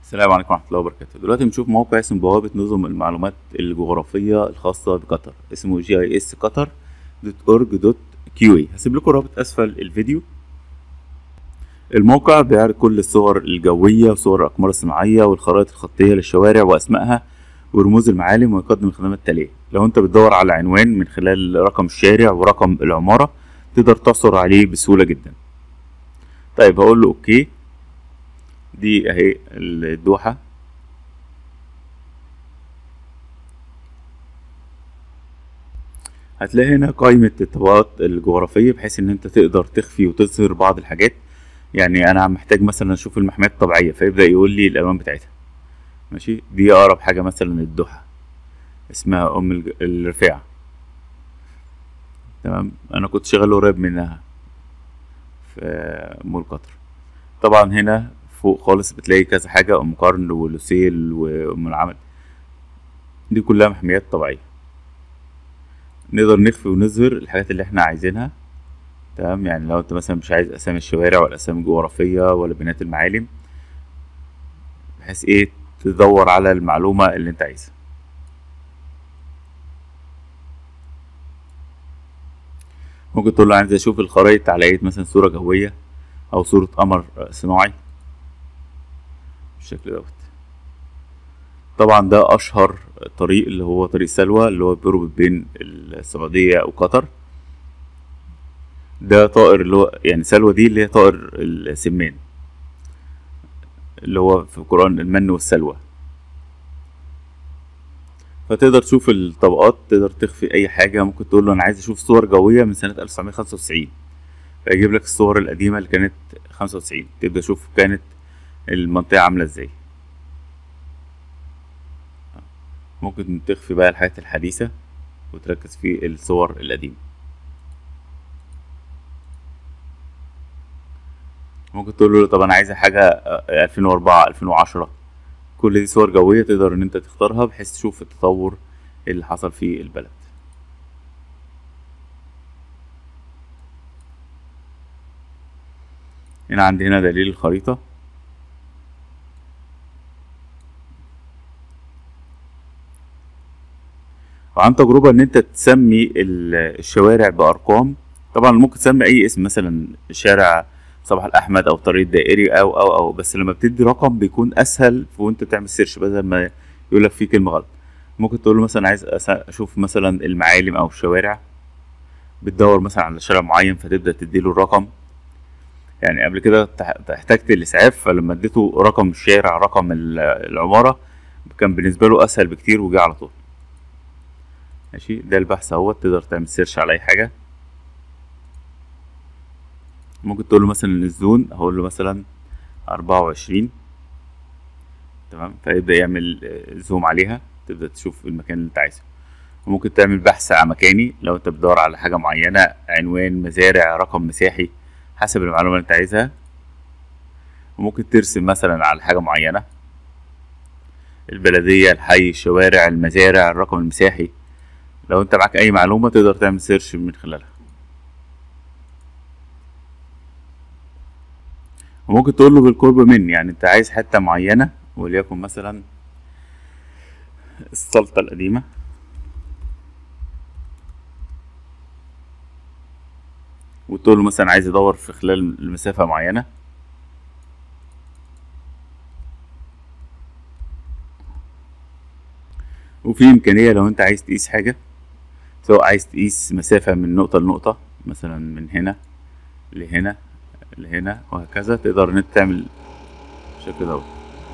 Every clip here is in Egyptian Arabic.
السلام عليكم ورحمة الله وبركاته دلوقتي بنشوف موقع اسمه بوابة نظم المعلومات الجغرافية الخاصة بقطر اسمه جي اي اس قطر دوت اورج دوت كيو اي هسيب لكم رابط اسفل الفيديو الموقع بيعرض كل الصور الجوية وصور الأقمار الصناعية والخرائط الخطية للشوارع وأسمائها ورموز المعالم ويقدم الخدمات التالية لو انت بتدور على عنوان من خلال رقم الشارع ورقم العمارة تقدر تحصل عليه بسهولة جدا طيب هقول له اوكي دي اهي الدوحة هتلاقي هنا قائمة الطبقات الجغرافية بحيث ان انت تقدر تخفي وتظهر بعض الحاجات يعني انا محتاج مثلا اشوف المحميات الطبيعية فيبدأ يقول لي الالوان بتاعتها ماشي دي اقرب حاجة مثلا الدوحة اسمها ام الج- الرفاعة تمام انا كنت شغال قريب منها في مول قطر طبعا هنا فوق خالص بتلاقي كذا حاجة ام قرن ولوسيل وام العمل دي كلها محميات طبيعية نقدر نخفي ونظهر الحاجات اللي احنا عايزينها تمام يعني لو انت مثلا مش عايز اسامي الشوارع ولا اسامي الجغرافية ولا بنايات المعالم بحيث ايه تدور على المعلومة اللي انت عايزها ممكن تقول له عايز اشوف الخرائط على ايه مثلا صورة جوية او صورة قمر صناعي بالشكل دوت طبعا ده اشهر طريق اللي هو طريق سلوى اللي هو بيربط بين السعودية وقطر ده طائر اللي هو يعني سلوى دي اللي هي طائر السمان اللي هو في القرآن المن والسلوى فتقدر تشوف الطبقات تقدر تخفي اي حاجة ممكن تقول له انا عايز اشوف صور جوية من سنة 1995 فيجيب لك الصور القديمة اللي كانت 95 تبدأ تشوف كانت المنطقة عاملة ازاي ممكن تخفي بقى الحاجات الحديثة وتركز في الصور القديمة ممكن تقول له طب انا عايز حاجة آه، 2004 2010 كل دي صور جوية تقدر ان انت تختارها بحيث تشوف التطور اللي حصل في البلد هنا عندي هنا دليل الخريطة وعن تجربة ان انت تسمي ال- الشوارع بارقام طبعا ممكن تسمي اي اسم مثلا شارع صباح الاحمد او طريق دائري او او او بس لما بتدي رقم بيكون اسهل في وانت بتعمل سيرش بدل ما يقول لك فيه كلمة غلط ممكن تقول له مثلا عايز أس- اشوف مثلا المعالم او الشوارع بتدور مثلا على شارع معين فتبدأ تديله الرقم يعني قبل كده تح- احتجت الاسعاف فلما اديته رقم الشارع رقم ال- العمارة كان بالنسبة له اسهل بكتير وجه على طول ماشي ده البحث اهوت تقدر تعمل سيرش على اي حاجة ممكن تقول له مثلا الزون هقول له مثلا أربعة وعشرين تمام فيبدأ يعمل آه، زوم عليها تبدأ تشوف المكان اللي انت عايزه وممكن تعمل بحث على مكاني لو انت بتدور على حاجة معينة عنوان مزارع رقم مساحي حسب المعلومة اللي انت عايزها وممكن ترسم مثلا على حاجة معينة البلدية الحي الشوارع المزارع الرقم المساحي لو انت معاك اي معلومة تقدر تعمل سيرش من خلالها وممكن تقول له بالقرب مني يعني انت عايز حتة معينة وليكن مثلا السلطة القديمة وتقول له مثلا عايز ادور في خلال المسافة معينة وفي امكانية لو انت عايز تقيس حاجة سواء عايز تقيس مسافة من نقطة لنقطة مثلا من هنا لهنا لهنا وهكذا تقدر ان انت تعمل بالشكل دوت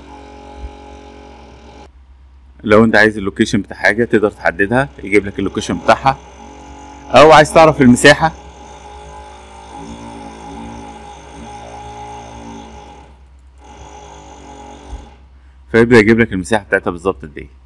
لو انت عايز اللوكيشن بتاع حاجة تقدر تحددها يجيب لك اللوكيشن بتاعها او عايز تعرف المساحة فيبدأ يجيب لك المساحة بتاعتها بالظبط قد ايه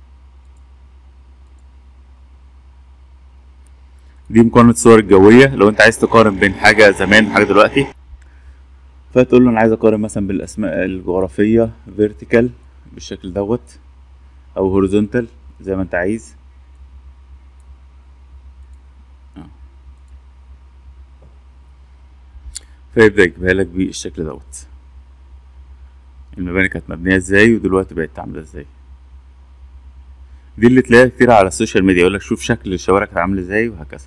دي مقارنة الصور الجوية لو انت عايز تقارن بين حاجة زمان وحاجة دلوقتي فتقول له انا عايز اقارن مثلا بالاسماء الجغرافية فيرتيكال بالشكل دوت او هوريزونتال زي ما انت عايز آه. فيبدأ يجيبها لك بالشكل دوت المباني كانت مبنيه ازاي ودلوقتي بقت عامله ازاي دي اللي تلاقيها كتير على السوشيال ميديا يقول لك شوف شكل الشوارع كانت عامل ازاي وهكذا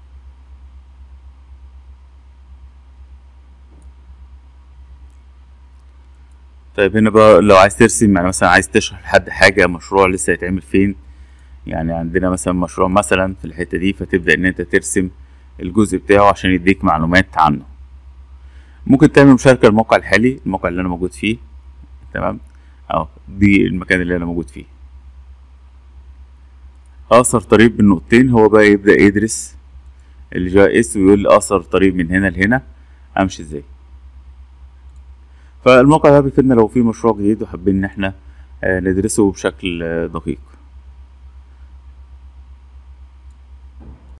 طيب هنا بقى لو عايز ترسم يعني مثلا عايز تشرح لحد حاجة مشروع لسه هيتعمل فين يعني عندنا مثلا مشروع مثلا في الحتة دي فتبدأ إن أنت ترسم الجزء بتاعه عشان يديك معلومات عنه ممكن تعمل مشاركة للموقع الحالي الموقع اللي أنا موجود فيه تمام أهو دي المكان اللي أنا موجود فيه أقصر طريق بين نقطتين هو بقى يبدأ يدرس الجي اس ويقول لي أقصر طريق من هنا لهنا أمشي ازاي فالموقع ده بيفيدنا لو في مشروع جديد وحابين ان احنا آه، ندرسه بشكل آه، دقيق